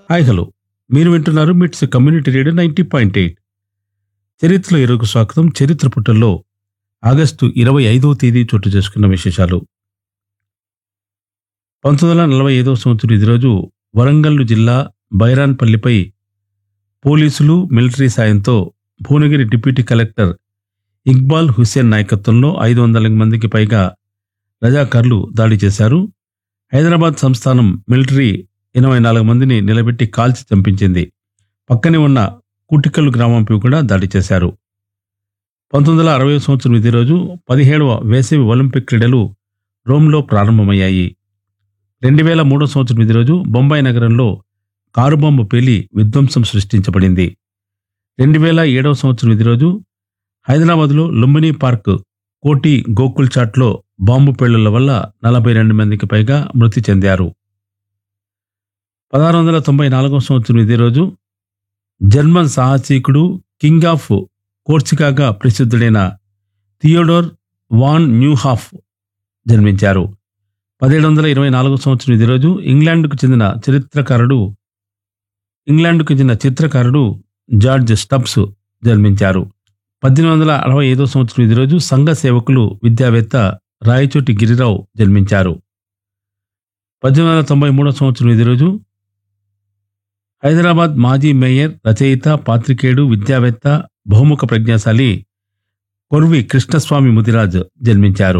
hi hello మీరు వింటున్నారు MITS community radio ninety point eight చరిత్రలో ఇరువుకు స్వాగతం చరిత్ర పుటల్లో ఆగస్టు ఇరవై ఐదవ తేదీ చోటు చేసుకున్న విశేషాలు పంతొమ్మిది వందల నలభై ఐదవ సంవత్సరం ఇది రోజు వరంగల్లు జిల్లా బైరాన్పల్లిపై పోలీసులు మిలిటరీ సాయంతో భువనగిరి డిప్యూటీ కలెక్టర్ ఇక్బాల్ హుస్సేన్ నాయకత్వంలో ఐదు వందల మందికి పైగా రజాకార్లు దాడి చేశారు హైదరాబాద్ సంస్థానం మిలిటరీ ఎనభై నాలుగు మందిని నిలబెట్టి కాల్చి చంపించింది పక్కనే ఉన్న కుటికల్లు గ్రామంపై కూడా దాడి చేశారు పంతొమ్మిది వందల అరవై సంవత్సరం ఇదే రోజు పదిహేడవ వేసవి ఒలింపిక్ క్రీడలు రోమ్లో ప్రారంభమయ్యాయి రెండు వేల మూడో సంవత్సరం ఇదే రోజు బొంబాయి నగరంలో కారు బాంబు పేలి విధ్వంసం సృష్టించబడింది రెండు వేల ఏడవ సంవత్సరం ఇదే రోజు హైదరాబాద్లో లుంబిని పార్క్ కోటి గోకుల్ చాట్లో బాంబు పేలుళ్ల వల్ల నలభై రెండు మందికి పైగా మృతి చెందారు పదహారు వందల తొంభై నాలుగవ సంవత్సరం ఇదే రోజు జర్మన్ సాహసికుడు కింగ్ ఆఫ్ కోర్సికాగా ప్రసిద్ధుడైన థియోడోర్ వాన్ న్యూహాఫ్ జన్మించారు పదిహేడు వందల ఇరవై నాలుగవ సంవత్సరం ఇదే రోజు ఇంగ్లాండ్కు చెందిన చరిత్రకారుడు ఇంగ్లాండ్కు చెందిన చిత్రకారుడు జార్జ్ స్టబ్స్ జన్మించారు పద్దెనిమిది వందల అరవై ఐదో సంవత్సరం ఇదే రోజు సంఘ సేవకులు విద్యావేత్త రాయచోటి గిరిరావు జన్మించారు పద్దెనిమిది వందల తొంభై మూడో సంవత్సరం ఇదే రోజు హైదరాబాద్ మాజీ మేయర్ రచయిత పాత్రికేయుడు విద్యావేత్త బహుముఖ ప్రజ్ఞాశాలి కొర్వి కృష్ణస్వామి ముదిరాజ్ జన్మించారు